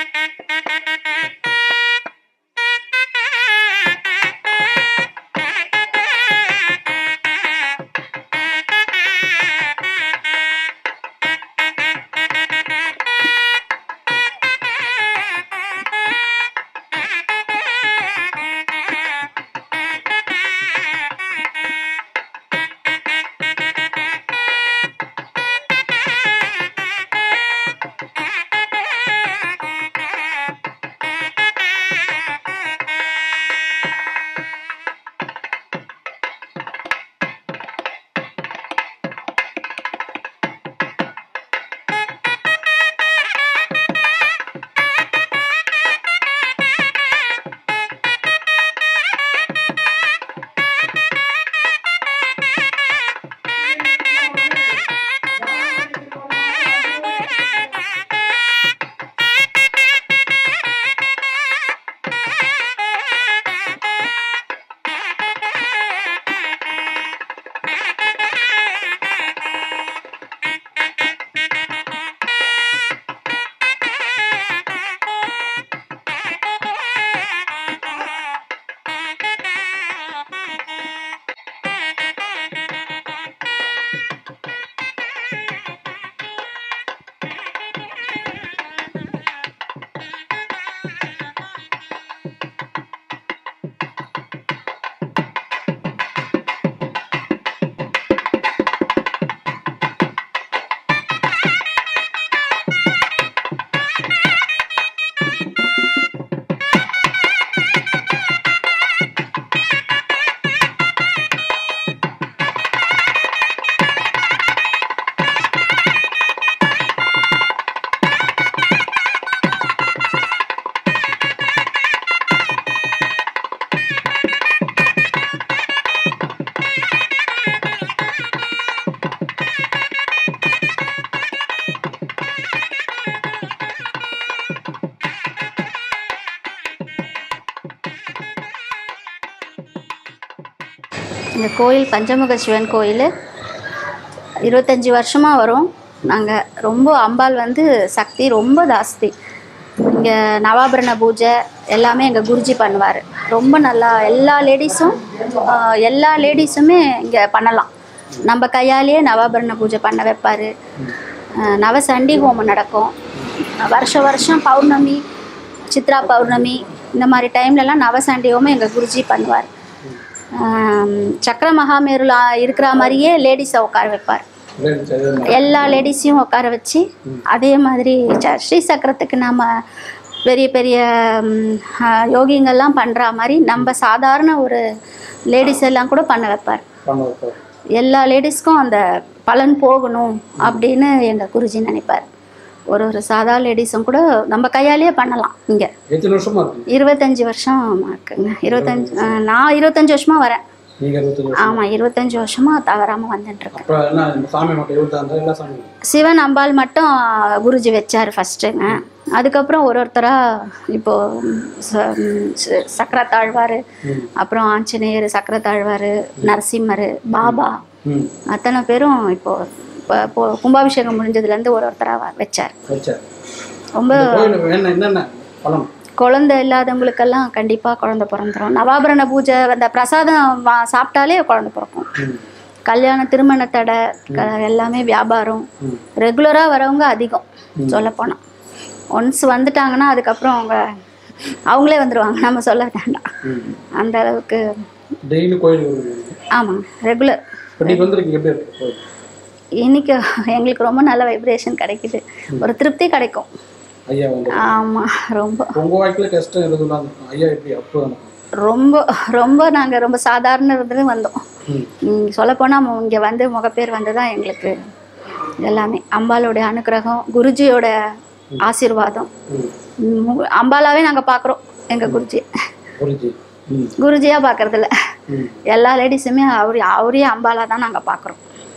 இந்த கோயில் பஞ்சமுக சிவன் கோயில் இருபத்தஞ்சி வருஷமாக வரும் நாங்கள் ரொம்ப அம்பாள் வந்து சக்தி ரொம்ப ஜாஸ்தி இங்கே நவாபரண பூஜை எல்லாமே எங்கள் குருஜி பண்ணுவார் ரொம்ப நல்லா எல்லா லேடிஸும் எல்லா லேடிஸுமே இங்கே பண்ணலாம் நம்ம கையாலேயே நவாபரண பூஜை பண்ண வைப்பார் நவ சண்டி ஹோமம் நடக்கும் வருஷ வருஷம் பௌர்ணமி சித்ரா பௌர்ணமி இந்த மாதிரி டைம்லலாம் நவசண்டி ஹோமம் எங்கள் குருஜி பண்ணுவார் ஆம், சக்கர மகாமேருல இருக்கிற மாதிரியே லேடிஸை உட்கார வைப்பார் எல்லா லேடிஸையும் உட்கார வச்சு அதே மாதிரி ச- ஸ்ரீ சக்கரத்துக்கு நம்ம பெரிய பெரிய ம், ஆ, யோகிங்கெல்லாம் பண்ணுற மாதிரி நம்ம சாதாரண ஒரு லேடிஸ் எல்லாம் கூட பண்ண வைப்பார் எல்லா லேடிஸ்க்கும் அந்த பலன் போகணும் அப்படின்னு எங்கள் குருஜி நினைப்பார் ஒரு ஒரு சாதா லேடிஸும் கூட நம்ம கையாலேயே பண்ணலாம் இங்கே எத்தனை வருஷமா இருக்கு இருபத்தஞ்சி வருஷம் இருக்குங்க இருபத்தஞ்சி ஆ, நான் இருபத்தஞ்சி வருஷமாக வரேன் நீங்க இருபத்தஞ்சு வருஷம் ஆமாம் இருபத்தஞ்சி வருஷமாக தவறாமல் வந்துட்டுருக்கேன் அப்புறம் என்ன இந்த சாமி மட்டும் இருபத்தாறு எல்லா சாமி சிவன் அம்பாள் மட்டும் குருஜி வச்சார் ஃபஸ்ட்டுங்க அதுக்கப்புறம் ஒரு ஒருத்தராக இப்போது சக்கரத்தாழ்வார் அப்புறம் ஆஞ்சநேயர் சக்கரத்தாழ்வார் நரசிம்மர் பாபா ம் அத்தனை பேரும் இப்போது இப்போ இப்போ கும்பாபிஷேகம் முடிஞ்சதுலேருந்து ஒரு ஒருத்தராக வச்சார் வச்சார் ரொம்ப இந்த கோயில் என்ன என்னென்ன பலம் குழந்தை இல்லாதவங்களுக்கெல்லாம் கண்டிப்பாக குழந்தை பிறந்துரும் நவாபரண பூஜை அந்த பிரசாதம் வா சாப்பிட்டாலே குழந்தை பிறக்கும் ம் கல்யாணம் திருமண தடை க- எல்லாமே வியாபாரம் ம். ரெகுலராக வரவங்க அதிகம் சொல்லப்போனால் ஒன்ஸ் வந்துட்டாங்கன்னா அதுக்கப்புறம் அவங்க அவங்களே வந்துடுவாங்க நம்ம சொல்ல வேண்டாம் ம் அந்த அளவுக்கு டெய்லி கோயிலுக்கு வருவீங்க ஆமாங்க ரெகுலர் இப்போ நீங்கள் வந்திருக்கீங்க எப்படி இருக்கு கோயில் இன்னைக்கு எங்களுக்கு ரொம்ப நல்ல வைப்ரேஷன் கிடைக்குது ஒரு திருப்தி கிடைக்கும் ஐயா வந்து ஆமாம் ரொம்ப உங்கள் வாழ்க்கையில் கஷ்டம் எதுவும் இருக்கும் ஐயா எப்படி அப்போ இருக்கும் ரொம்ப ரொம்ப நாங்கள் ரொம்ப சாதாரண இருந்தது வந்தோம் ம் சொல்லப்போனால் இங்கே வந்து முகப்பேர் வந்து தான் எங்களுக்கு எல்லாமே அம்பாளுடைய அனுக்கிரகம் குருஜியோட ஆசீர்வாதம் ம் ம், அம்பாலாவே நாங்கள் பார்க்குறோம் எங்கள் குருஜி புரிஞ்சு ம் குருஜியாக பார்க்கறதில்ல ம் எல்லா லேடிஸுமே அவர் அவரே அம்பாலா தான் நாங்கள் பார்க்குறோம்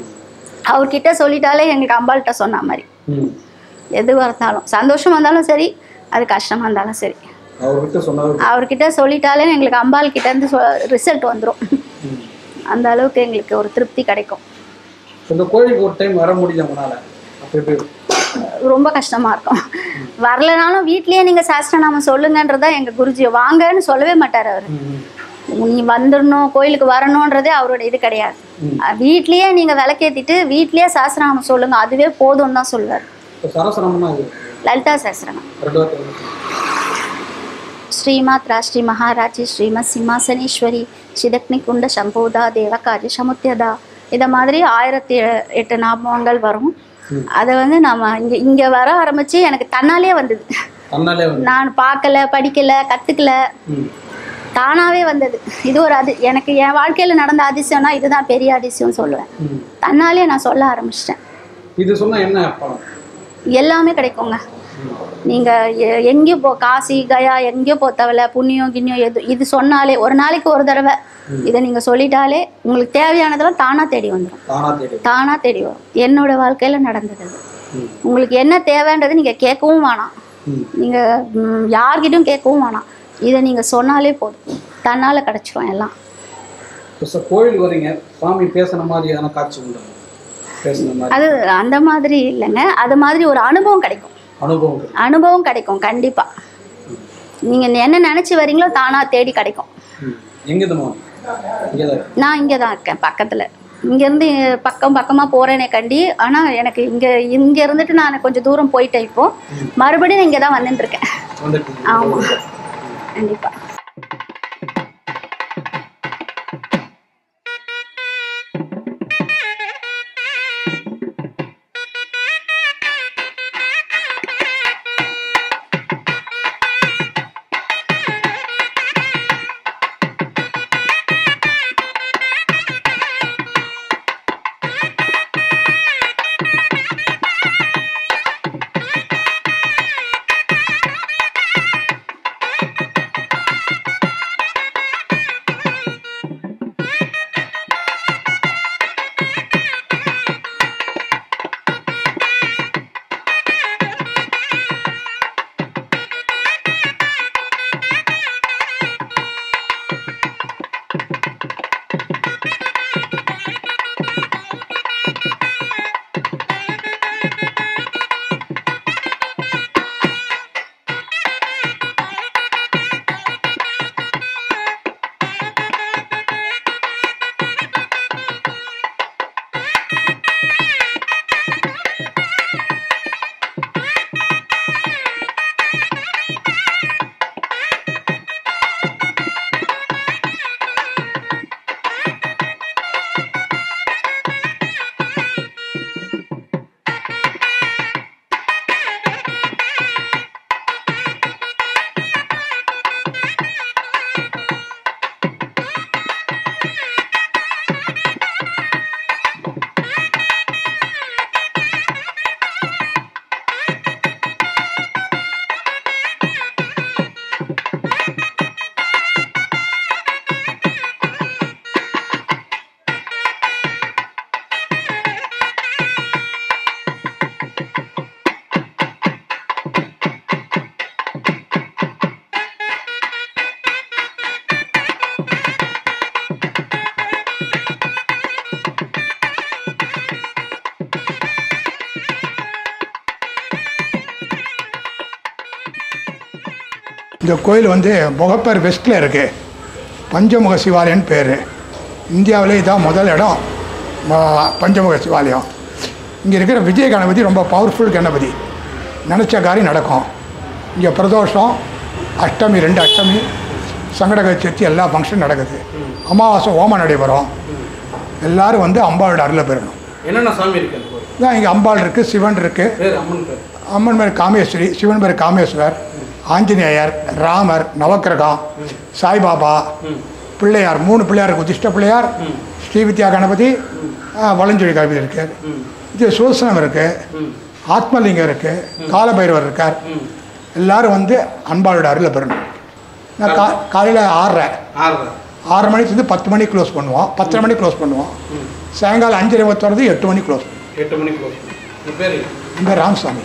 அவர்கிட்ட சொல்லிட்டாலே எங்களுக்கு அம்பாள்கிட்ட சொன்ன மாதிரி ம் எதுவாக இருந்தாலும் சந்தோஷம் வந்தாலும் சரி அது கஷ்டமாக இருந்தாலும் சரி அவர்கிட்ட சொன்னவர் அவர்கிட்ட சொல்லிட்டாலே எங்களுக்கு அம்பாள் கிட்ட இருந்து ரிசல்ட் வந்துடும் ம் அந்த அளவுக்கு எங்களுக்கு ஒரு திருப்தி கிடைக்கும் இந்த கோயிலுக்கு ஒரு டைம் வர முடியல உங்களால் அப்போ எப்படி இருக்கும்? ரொம்ப கஷ்டமாக இருக்கும் வரலைனாலும் வீட்லேயே நீங்கள் சாஸ்திரநாமம் சொல்லுங்கன்றதான் எங்கள் குருஜி வாங்கன்னு சொல்லவே மாட்டார் அவர் ம், நீ வந்துடணும் கோயிலுக்கு வரணுன்றதே அவரோட இது கிடையாது ம். அஹ் வீட்லயே நீங்கள் விளக்கேற்றிட்டு வீட்லயே சாஸ்திரநாமம் சொல்லுங்க அதுவே போதும்னு தான் சொல்லுவார் இப்போ சரசரம்னா இது லலிதா சாஸ்திரநாமம் ரெண்டு வார்த்தை வந்து. ಶ್ರೀಮಾತ್ರ ಶ್ರೀ ಮಹಾರಾಜಿ ಶ್ರೀಮತ್ ಸಿಂಹಾಸನೇಶ್ವರಿ சிதக்னி குண்ட சம்போதா தேவகாரி சமுத்தியதா இதை மாதிரி ஆயிரத்தி எ- எட்டு நாமங்கள் வரும் அதை வந்து நம்ம இங்கே இங்கே வர ஆரம்பித்து எனக்கு தன்னாலே வந்தது தன்னாலே வந்து நான் பார்க்கல படிக்கல கற்றுக்கல ம் தானாகவே வந்தது இது ஒரு அது எனக்கு என் வாழ்க்கையில் நடந்த அதிசயம்னா இதுதான் பெரிய அதிசயம்னு சொல்லுவேன் ம் தன்னாலே நான் சொல்ல ஆரம்பிச்சிட்டேன் இது சொன்னா என்ன பலன் எல்லாமே கிடைக்குங்க ம். நீங்கள் எங்கேயும் போ காசி கயா எங்கேயும் போ தேவையில்ல புண்ணியம் கிண்ணியம் எது இது சொன்னாலே ஒரு நாளைக்கு ஒரு தடவை இதை நீங்கள் சொல்லிட்டாலே உங்களுக்கு தேவையானதெல்லாம் தானாக தேடி வந்துடும் தானா தேடி தானாக தேடி வரும் என்னோட வாழ்க்கையில் நடந்தது அது. ம் உங்களுக்கு என்ன தேவைன்றது நீங்கள் கேட்கவும் வேணாம் ம் நீங்கள் யார்கிட்டும் கேட்கவும் வேணாம் இதை நீங்கள் சொன்னாலே போதும் தன்னால் கிடச்சிரும் எல்லாம் இப்போ சார் கோயில் வரீங்க சாமி பேசுன மாதிரியான காட்சி உண்டு பேசுன மாதிரி அது அந்த மாதிரி இல்லைங்க அது மாதிரி ஒரு அனுபவம் கிடைக்கும் அனுபவம் இருக்கு. அனுபவம் கிடைக்கும் கண்டிப்பாக நீங்கள் என்ன நினச்சி வரீங்களோ தானாக தேடி கிடைக்கும் ம் எங்கே தான் இங்கே தான் இருக்கு. நான் இங்கே தான் இருக்கேன் பக்கத்தில் இங்கேருந்து பக்கம் பக்கமாக போகிறேனே கண்டி ஆனால் எனக்கு இங்கே இங்கே இருந்துட்டு நான் கொஞ்சம் தூரம் போயிட்டேன் இப்போது மறுபடியும் நான் இங்கே தான் வந்துட்டுருக்கேன் வந்துட்டு ஆமாம் கண்டிப்பாக இந்த கோயில் வந்து முகப்பேர் வெஸ்ட்டில் இருக்குது பஞ்சமுக சிவாலயம்னு பேர் இந்தியாவிலே இதான் முதல் இடம் ம- பஞ்சமுக சிவாலயம் இங்கே இருக்கிற விஜய கணபதி ரொம்ப பவர்ஃபுல் கணபதி நினச்ச காரியம் நடக்கும் இங்கே பிரதோஷம் அஷ்டமி ரெண்டு அஷ்டமி சங்கடக சதுர்த்தி எல்லா ஃபங்க்ஷன் நடக்குது அமாவாசை ஓமம் நடைபெறும் எல்லாரும் வந்து அம்பாளோட அருளை பெறணும் என்னென்ன சாமி இருக்கு அந்த கோயில் இதான் இங்கே அம்பாள் இருக்குது சிவன் இருக்குது பேர் அம்மன் பேர் அம்மன் பேர் காமேஸ்வரி சிவன் பேர் காமேஸ்வர் ஆஞ்சநேயர் ராமர் நவக்கிரகம் சாய்பாபா ம் பிள்ளையார் மூணு பிள்ளையார் இருக்கு உதிஷ்ட பிள்ளையார் ம் ஸ்ரீவித்யா கணபதி ஆ, வலஞ்சொலி கணபதி இருக்கு ம் இது சூசனம் இருக்கு ம் ஆத்மலிங்கம் இருக்கு காலபைரவர் இருக்கார் ம் எல்லாரும் வந்து அன்பாளோட அருளை பெறணும் நான் கா காலையில் ஆறரை ஆறு ஆறு மணிக்கு வந்து பத்து மணிக்கு க்ளோஸ் பண்ணுவோம் பத்தரை மணிக்கு க்ளோஸ் பண்ணுவோம் ம் சாயங்காலம் அஞ்சரை வரது எட்டு மணிக்கு க்ளோஸ் எட்டு மணிக்கு க்ளோஸ் உங்கள் பேர் இந்த ராமசாமி